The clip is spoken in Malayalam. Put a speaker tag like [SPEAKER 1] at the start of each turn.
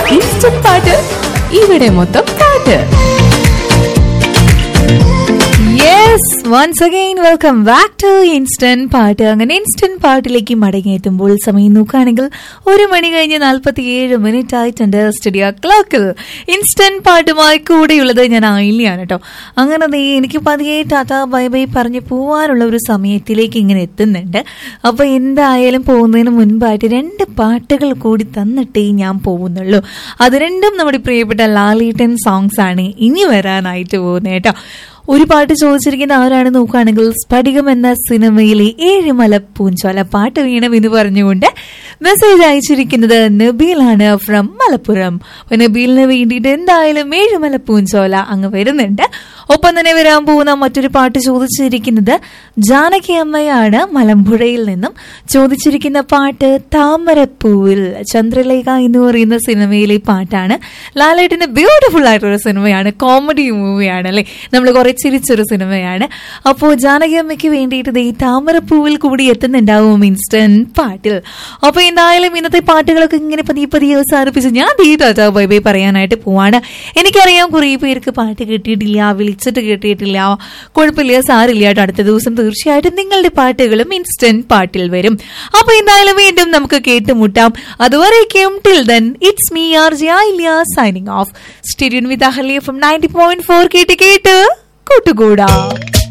[SPEAKER 1] ഇൻസ്റ്റന്റ് പാട്ട് ഇവിടെ മൊത്തം പാട്ട്
[SPEAKER 2] yes once again welcome back to instant പാട്ട് അങ്ങനെ ഇൻസ്റ്റന്റ് പാട്ടിലേക്ക് മടങ്ങിയെത്തുമ്പോൾ സമയം നോക്കുകയാണെങ്കിൽ ഒരു മണി കഴിഞ്ഞ് നാൽപ്പത്തിയേഴ് മിനിറ്റ് ആയിട്ടുണ്ട് സ്റ്റുഡിയോ ക്ലോക്കിൽ ഇൻസ്റ്റന്റ് പാട്ടുമായി കൂടെയുള്ളത് ഞാൻ ആയില്യാണ് കേട്ടോ അങ്ങനെ ദേ എനിക്ക് പതിയെ ടാറ്റ ബൈ ബൈ പറഞ്ഞ് പോവാനുള്ള ഒരു സമയത്തിലേക്ക് ഇങ്ങനെ എത്തുന്നുണ്ട് അപ്പൊ എന്തായാലും പോകുന്നതിന് മുൻപായിട്ട് രണ്ട് പാട്ടുകൾ കൂടി തന്നിട്ടേ ഞാൻ പോകുന്നുള്ളൂ അത് രണ്ടും നമ്മുടെ പ്രിയപ്പെട്ട ലാലേട്ടൻ സോങ്സ് ആണ് ഇനി വരാനായിട്ട് പോകുന്നത് കേട്ടോ ഒരു പാട്ട് ചോദിച്ചിരിക്കുന്ന ആരാണ് നോക്കുകയാണെങ്കിൽ സ്ഫടികം എന്ന സിനിമയിലെ ഏഴുമല പൂഞ്ചോല പാട്ട് വീണം എന്ന് പറഞ്ഞുകൊണ്ട് മെസ്സേജ് അയച്ചിരിക്കുന്നത് നബീലാണ് ഫ്രം മലപ്പുറം അപ്പൊ നബീലിന് വേണ്ടിയിട്ട് എന്തായാലും ഏഴുമല പൂഞ്ചോല അങ്ങ് വരുന്നുണ്ട് ഒപ്പം തന്നെ വരാൻ പോകുന്ന മറ്റൊരു പാട്ട് ചോദിച്ചിരിക്കുന്നത് ജാനകി അമ്മയാണ് മലമ്പുഴയിൽ നിന്നും ചോദിച്ചിരിക്കുന്ന പാട്ട് താമരപ്പൂവിൽ ചന്ദ്രലേഖ എന്ന് പറയുന്ന സിനിമയിലെ പാട്ടാണ് ലാലേട്ടിന്റെ ബ്യൂട്ടിഫുൾ ആയിട്ടൊരു സിനിമയാണ് കോമഡി മൂവിയാണ് അല്ലെ നമ്മൾ കുറെ ചിരിച്ചൊരു സിനിമയാണ് അപ്പോൾ ജാനകി അമ്മയ്ക്ക് വേണ്ടിയിട്ട് ദേ താമരപ്പൂവിൽ കൂടി എത്തുന്നുണ്ടാവും ഇൻസ്റ്റന്റ് പാട്ടിൽ അപ്പൊ എന്തായാലും ഇന്നത്തെ പാട്ടുകളൊക്കെ ഇങ്ങനെ പതിയെ പതിയെ അവസാനിപ്പിച്ച് ഞാൻ ദേ ടാറ്റാ ബൈ ബൈ പറയാനായിട്ട് പോവാണ് എനിക്കറിയാം കുറേ പേർക്ക് പാട്ട് കിട്ടിയിട്ടില്ല വിളിച്ചിട്ട് കിട്ടിയിട്ടില്ല കുഴപ്പമില്ല സാരില്ല കേട്ടോ അടുത്ത ദിവസം തീർച്ചയായിട്ടും നിങ്ങളുടെ പാട്ടുകളും ഇൻസ്റ്റന്റ് പാട്ടിൽ വരും അപ്പൊ എന്തായാലും വീണ്ടും നമുക്ക് കേട്ടുമുട്ടാം അതുവരേക്കും till then it's me R G signing off സ്റ്റേഡിയൻ with Ahalia from ninety point four കേട്ട് കേട്ട് കൂട്ടുകൂടാ